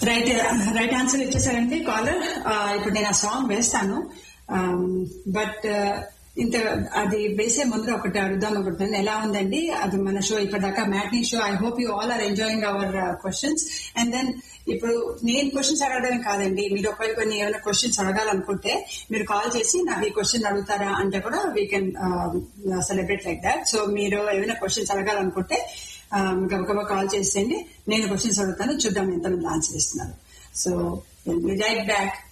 right right answer ఇచ్చేసారండి caller ఇప్పుడు నేను ఆ సాంగ్ వేస్తాను బట్ ఇంత అది వేసే ముందు ఒకటి అడుగుదాం అనుకుంటున్నాను ఎలా ఉందండి అది మన షో ఇప్పటిదాకా matinee show I hope you all are enjoying our questions and then ఇప్పుడు నేను క్వశ్చన్స్ అడగడం కాదండి మీరు ఒకవేళ కొన్ని ఏమైనా క్వశ్చన్స్ అడగాలనుకుంటే మీరు కాల్ చేసి నాకు ఈ క్వశ్చన్ అడుగుతారా అంటే కూడా we can celebrate like that so మీరు ఏమైనా క్వశ్చన్స్ అడగాలనుకుంటే గబగబా కాల్ చేసేయండి నేను క్వశ్చన్స్ అడుగుతాను చూద్దాం ఎంతమంది ఆన్సర్ ఇస్తున్నారు సో రైట్ బ్యాక్